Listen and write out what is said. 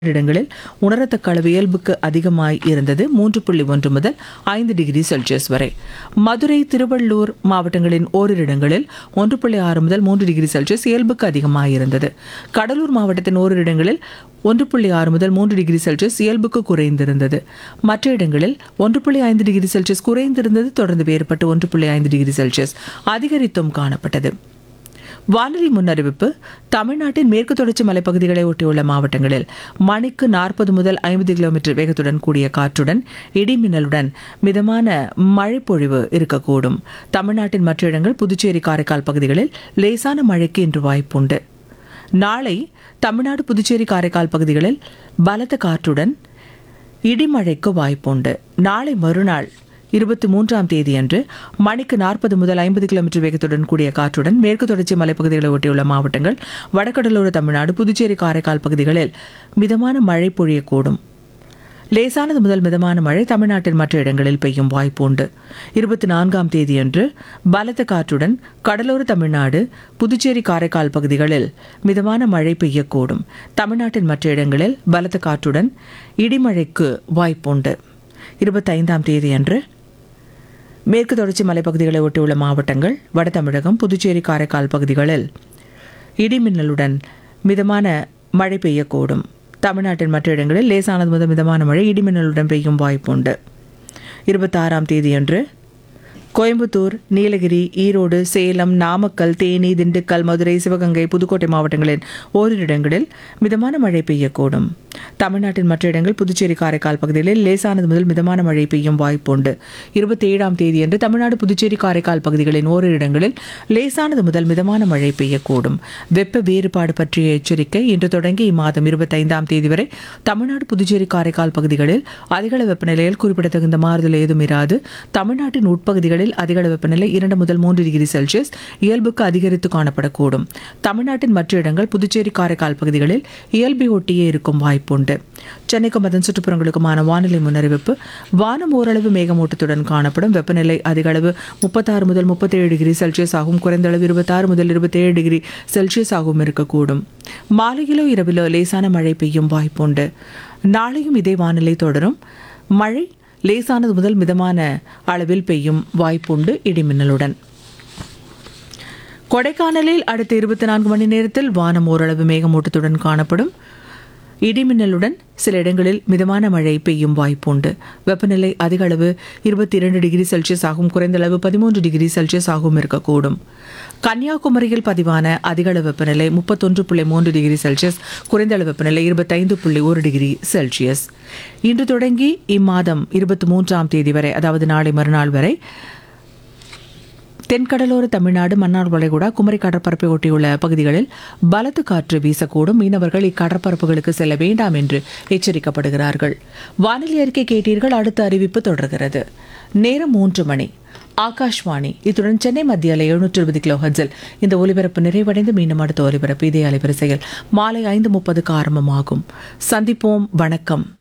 இடங்களில் உணரத்தக்க அளவு இயல்புக்கு அதிகமாய் இருந்தது மூன்று புள்ளி ஒன்று முதல் ஐந்து டிகிரி செல்சியஸ் வரை மதுரை திருவள்ளூர் மாவட்டங்களின் ஓரிரு இடங்களில் ஒன்று புள்ளி ஆறு முதல் மூன்று டிகிரி செல்சியஸ் இயல்புக்கு அதிகமாய் இருந்தது கடலூர் மாவட்டத்தின் ஓரிரு இடங்களில் ஒன்று புள்ளி ஆறு முதல் மூன்று டிகிரி செல்சியஸ் இயல்புக்கு குறைந்திருந்தது மற்ற இடங்களில் ஒன்று புள்ளி ஐந்து டிகிரி செல்சியஸ் குறைந்திருந்தது தொடர்ந்து வேறுபட்டு ஒன்று புள்ளி ஐந்து டிகிரி செல்சியஸ் அதிகரித்தும் காணப்பட்டது வானிலை முன்னறிவிப்பு தமிழ்நாட்டின் மேற்கு தொடர்ச்சி மலைப்பகுதிகளை ஒட்டியுள்ள மாவட்டங்களில் மணிக்கு நாற்பது முதல் ஐம்பது கிலோமீட்டர் வேகத்துடன் கூடிய காற்றுடன் இடிமின்னலுடன் மிதமான மழைப்பொழிவு இருக்கக்கூடும் தமிழ்நாட்டின் மற்ற இடங்கள் புதுச்சேரி காரைக்கால் பகுதிகளில் லேசான மழைக்கு இன்று வாய்ப்புண்டு நாளை தமிழ்நாடு புதுச்சேரி காரைக்கால் பகுதிகளில் பலத்த காற்றுடன் இடிமழைக்கு வாய்ப்புண்டு நாளை மறுநாள் இருபத்தி மூன்றாம் தேதியன்று மணிக்கு நாற்பது முதல் ஐம்பது கிலோமீட்டர் வேகத்துடன் கூடிய காற்றுடன் மேற்கு தொடர்ச்சி மலைப்பகுதிகளை ஒட்டியுள்ள மாவட்டங்கள் வடகடலோர தமிழ்நாடு புதுச்சேரி காரைக்கால் பகுதிகளில் மிதமான மழை பொழியக்கூடும் லேசானது முதல் மிதமான மழை தமிழ்நாட்டின் மற்ற இடங்களில் பெய்யும் வாய்ப்பு உண்டு இருபத்தி நான்காம் தேதியன்று பலத்த காற்றுடன் கடலோர தமிழ்நாடு புதுச்சேரி காரைக்கால் பகுதிகளில் மிதமான மழை பெய்யக்கூடும் தமிழ்நாட்டின் மற்ற இடங்களில் பலத்த காற்றுடன் இடிமழைக்கு வாய்ப்புண்டு இருபத்தைந்தாம் தேதியன்று மேற்கு தொடர்ச்சி மலைப்பகுதிகளை ஒட்டியுள்ள மாவட்டங்கள் வட தமிழகம் புதுச்சேரி காரைக்கால் பகுதிகளில் இடிமின்னலுடன் மிதமான மழை பெய்யக்கூடும் தமிழ்நாட்டின் மற்ற இடங்களில் லேசானது முதல் மிதமான மழை இடிமின்னலுடன் பெய்யும் வாய்ப்புண்டு இருபத்தாறாம் தேதியன்று கோயம்புத்தூர் நீலகிரி ஈரோடு சேலம் நாமக்கல் தேனி திண்டுக்கல் மதுரை சிவகங்கை புதுக்கோட்டை மாவட்டங்களின் ஓரிரு இடங்களில் மிதமான மழை பெய்யக்கூடும் தமிழ்நாட்டின் மற்ற இடங்கள் புதுச்சேரி காரைக்கால் பகுதிகளில் லேசானது முதல் மிதமான மழை பெய்யும் வாய்ப்புண்டு இருபத்தி ஏழாம் தேதியன்று தமிழ்நாடு புதுச்சேரி காரைக்கால் பகுதிகளின் ஓரிரு இடங்களில் லேசானது முதல் மிதமான மழை பெய்யக்கூடும் வெப்ப வேறுபாடு பற்றிய எச்சரிக்கை இன்று தொடங்கி இம்மாதம் இருபத்தைந்தாம் தேதி வரை தமிழ்நாடு புதுச்சேரி காரைக்கால் பகுதிகளில் அதிகள வெப்பநிலையில் குறிப்பிடத்தகுந்த மாறுதல் ஏதும் இராது தமிழ்நாட்டின் உட்பகுதிகளில் அதிகள வெப்பநிலை இரண்டு முதல் மூன்று டிகிரி செல்சியஸ் இயல்புக்கு அதிகரித்து காணப்படக்கூடும் தமிழ்நாட்டின் மற்ற இடங்கள் புதுச்சேரி காரைக்கால் பகுதிகளில் இயல்பை ஒட்டியே இருக்கும் வாய்ப்புண்டு சென்னைக்கும் அதன் சுற்றுப்புறங்களுக்குமான வானிலை முன்னறிவிப்பு வானம் ஓரளவு மேகமூட்டத்துடன் காணப்படும் வெப்பநிலை அதிக அளவு முப்பத்தாறு முதல் முப்பத்தேழு டிகிரி செல்சியஸ் ஆகும் குறைந்த அளவு இருபத்தாறு முதல் இருபத்தேழு டிகிரி செல்சியஸ் ஆகவும் இருக்கக்கூடும் மாலையிலோ இரவிலோ லேசான மழை பெய்யும் வாய்ப்புண்டு நாளையும் இதே வானிலை தொடரும் மழை லேசானது முதல் மிதமான அளவில் பெய்யும் வாய்ப்புண்டு இடிமின்னலுடன் கொடைக்கானலில் அடுத்த இருபத்தி நான்கு மணி நேரத்தில் வானம் ஓரளவு மேகமூட்டத்துடன் காணப்படும் இடிமின்னலுடன் சில இடங்களில் மிதமான மழை பெய்யும் வாய்ப்புண்டு வெப்பநிலை அதிக அளவு இருபத்தி இரண்டு டிகிரி செல்சியஸ் ஆகும் குறைந்த அளவு பதிமூன்று டிகிரி செல்சியஸ் ஆகவும் இருக்கக்கூடும் கன்னியாகுமரியில் பதிவான அதிக அளவு வெப்பநிலை முப்பத்தொன்று புள்ளி மூன்று டிகிரி செல்சியஸ் குறைந்த அளவு வெப்பநிலை இருபத்தைந்து புள்ளி ஒரு டிகிரி செல்சியஸ் இன்று தொடங்கி இம்மாதம் இருபத்தி மூன்றாம் தேதி வரை அதாவது நாளை மறுநாள் வரை தென்கடலோர தமிழ்நாடு மன்னார் வளைகுடா குமரி கடற்பரப்பை ஒட்டியுள்ள பகுதிகளில் பலத்த காற்று வீசக்கூடும் மீனவர்கள் இக்கடற்பரப்புகளுக்கு செல்ல வேண்டாம் என்று எச்சரிக்கப்படுகிறார்கள் வானிலை அறிக்கை கேட்டீர்கள் அடுத்த அறிவிப்பு தொடர்கிறது நேரம் மூன்று மணி ஆகாஷ்வாணி இத்துடன் சென்னை மத்திய அலை எழுநூற்று இருபது கிலோ ஹர்ட்ஸில் இந்த ஒலிபரப்பு நிறைவடைந்து மீண்டும் அடுத்த ஒலிபரப்பு இதே அலைவரிசையில் மாலை ஐந்து முப்பதுக்கு ஆரம்பமாகும் சந்திப்போம் வணக்கம்